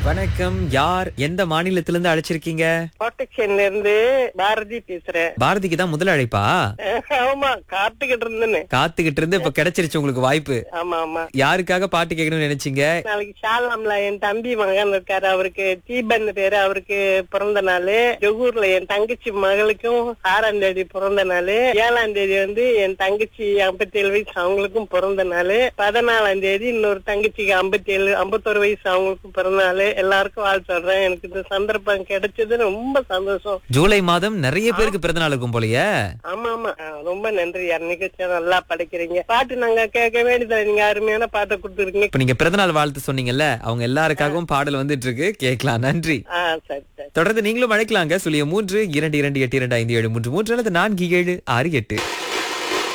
வணக்கம் யார் எந்த மாநிலத்திலிருந்து அழைச்சிருக்கீங்க ப்ரொடெக்ஷன்ல இருந்து பாரதி பேசுறேன் பாரதிக்கு தான் முதல் அழைப்பா ஆமா காத்துக்கிட்டு இருந்தேன்னு காத்துக்கிட்டு இருந்து இப்ப கிடைச்சிருச்சு உங்களுக்கு வாய்ப்பு ஆமா ஆமா யாருக்காக பாட்டு கேட்கணும்னு நினைச்சீங்க நாளைக்கு ஷாலாம்ல என் தம்பி மகன் இருக்காரு அவருக்கு தீபன் பேரு அவருக்கு பிறந்த நாள் ஜொகூர்ல என் தங்கச்சி மகளுக்கும் ஆறாம் தேதி பிறந்த நாள் ஏழாம் தேதி வந்து என் தங்கச்சி ஐம்பத்தி ஏழு வயசு அவங்களுக்கும் பிறந்த நாள் பதினாலாம் தேதி இன்னொரு தங்கச்சிக்கு ஐம்பத்தி ஏழு ஐம்பத்தொரு வயசு அவங்களுக்கும் பிறந்த நாள் எல்லாருக்கும் வாழ்த்து சொல்றேன் எனக்கு இந்த சந்தர்ப்பம் கிடைச்சது ரொம்ப சந்தோஷம் ஜூலை மாதம் நிறைய பேருக்கு பிறந்த நாள் இருக்கும் போலயே ஆமா ஆமா ஆ, ரொம்ப நன்றி யார் நிகழ்ச்சியா நல்லா படைக்கிறீங்க பாட்டு நாங்க கேட்க வேண்டியதில்லை நீங்க அருமையான பாட்டை கொடுத்துருக்கீங்க இப்ப நீங்க பிறந்த நாள் வாழ்த்து சொன்னீங்கல்ல அவங்க எல்லாருக்காகவும் பாடல் வந்துட்டு இருக்கு கேட்கலாம் நன்றி ஆ சரி சரி தொடர்ந்து நீங்களும் அழைக்கலாங்க சுழிய மூன்று இரண்டு இரண்டு எட்டு இரண்டு ஐந்து ஏழு மூன்று மூன்று அல்லது நான்கு ஏழு ஆறு எட்டு